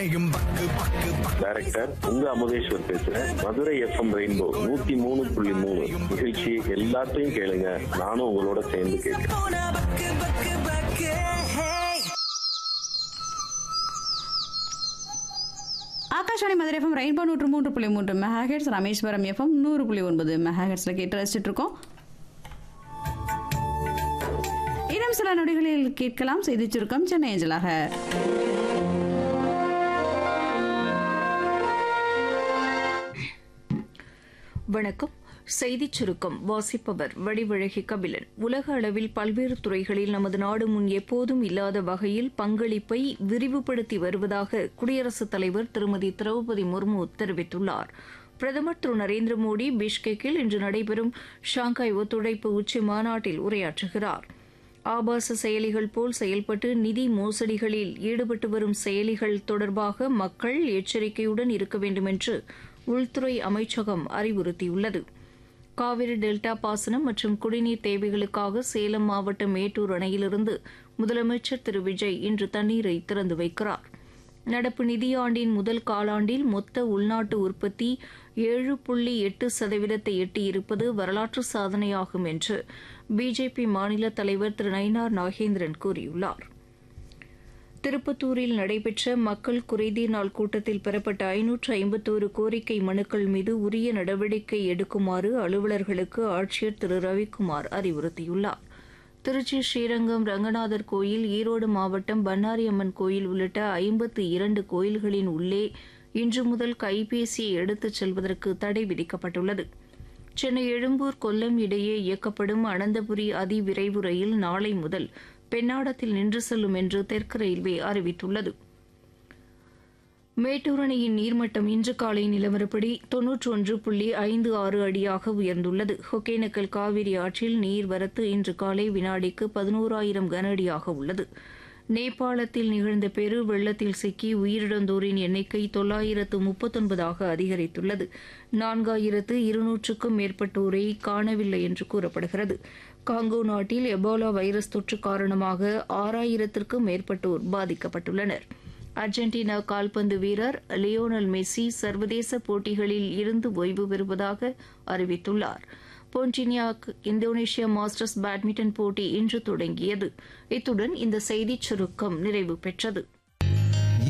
மேயும் பக்கு பக்கு பக்கு டைரக்டர் உங்க அமுதேஸ்வர் பேசுறேன் மதுரை எஃப்எம் ரெயின்போ நூத்தி மூணு புள்ளி மூணு நிகழ்ச்சி எல்லாத்தையும் கேளுங்க நானும் உங்களோட சேர்ந்து கேட்கிறேன் போன பக்கு பக்கு பக்கு ஆகாஷவாணி மதுரை எஃப்எம் ரெயின்போ நூற்று மூன்று புள்ளி மூன்று மெகாஹெட்ஸ் ராமேஸ்வரம் எஃப்எம் நூறு புள்ளி ஒன்பது மெகாஹெட்ஸில் கேட்டு ரசிச்சுட்டு இருக்கோம் இன்னும் சில நொடிகளில் கேட்கலாம் செய்தி சுருக்கம் சென்னை அஞ்சலாக வணக்கம் செய்திச் சுருக்கம் வாசிப்பவர் வடிவழகி கபிலன் உலக அளவில் பல்வேறு துறைகளில் நமது நாடு முன் எப்போதும் இல்லாத வகையில் பங்களிப்பை விரிவுபடுத்தி வருவதாக குடியரசுத் தலைவர் திருமதி திரௌபதி முர்மு தெரிவித்துள்ளார் பிரதமர் திரு நரேந்திர மோடி பிஷ்கெக்கில் இன்று நடைபெறும் ஷாங்காய் ஒத்துழைப்பு உச்சி மாநாட்டில் உரையாற்றுகிறார் ஆபாச செயலிகள் போல் செயல்பட்டு நிதி மோசடிகளில் ஈடுபட்டு வரும் செயலிகள் தொடர்பாக மக்கள் எச்சரிக்கையுடன் இருக்க வேண்டும் என்று உள்துறை அமைச்சகம் அறிவுறுத்தியுள்ளது காவிரி டெல்டா பாசனம் மற்றும் குடிநீர் தேவைகளுக்காக சேலம் மாவட்டம் மேட்டூர் அணையிலிருந்து முதலமைச்சர் திரு விஜய் இன்று தண்ணீரை திறந்து வைக்கிறார் நடப்பு நிதியாண்டின் முதல் காலாண்டில் மொத்த உள்நாட்டு உற்பத்தி ஏழு புள்ளி எட்டு சதவீதத்தை எட்டியிருப்பது வரலாற்று சாதனையாகும் என்று பிஜேபி மாநில தலைவர் திரு நயினார் நாகேந்திரன் கூறியுள்ளார் திருப்பத்தூரில் நடைபெற்ற மக்கள் குறைதீர் நாள் கூட்டத்தில் பெறப்பட்ட ஐநூற்று ஐம்பத்தோரு கோரிக்கை மனுக்கள் மீது உரிய நடவடிக்கை எடுக்குமாறு அலுவலர்களுக்கு ஆட்சியர் திரு ரவிக்குமார் அறிவுறுத்தியுள்ளார் திருச்சி ஸ்ரீரங்கம் ரங்கநாதர் கோயில் ஈரோடு மாவட்டம் பன்னாரியம்மன் கோயில் உள்ளிட்ட ஐம்பத்து இரண்டு கோயில்களின் உள்ளே இன்று முதல் கைபேசியை எடுத்துச் செல்வதற்கு தடை விதிக்கப்பட்டுள்ளது சென்னை எழும்பூர் கொல்லம் இடையே இயக்கப்படும் அனந்தபுரி அதிவிரைவு ரயில் நாளை முதல் பெண்ணாடத்தில் நின்று செல்லும் என்று தெற்கு ரயில்வே அறிவித்துள்ளது மேட்டூர் அணையின் நீர்மட்டம் இன்று காலை நிலவரப்படி தொன்னூற்றி ஒன்று புள்ளி ஐந்து ஆறு அடியாக உயர்ந்துள்ளது ஒகேனக்கல் காவிரி ஆற்றில் நீர்வரத்து இன்று காலை வினாடிக்கு பதினோராயிரம் கன அடியாக உள்ளது நேபாளத்தில் நிகழ்ந்த பெரு வெள்ளத்தில் சிக்கி உயிரிழந்தோரின் எண்ணிக்கை தொள்ளாயிரத்து முப்பத்தொன்பதாக அதிகரித்துள்ளது நான்காயிரத்து இருநூற்றுக்கும் மேற்பட்டோரை காணவில்லை என்று கூறப்படுகிறது காங்கோ நாட்டில் எபோலா வைரஸ் தொற்று காரணமாக ஆறாயிரத்திற்கும் மேற்பட்டோர் பாதிக்கப்பட்டுள்ளனர் அர்ஜென்டினா கால்பந்து வீரர் லியோனல் மெஸ்ஸி சர்வதேச போட்டிகளில் இருந்து ஓய்வு பெறுவதாக அறிவித்துள்ளார் போன்டினியாக் இந்தோனேஷியா மாஸ்டர்ஸ் பேட்மிண்டன் போட்டி இன்று தொடங்கியது இத்துடன் இந்த செய்திச் சுருக்கம் நிறைவு பெற்றது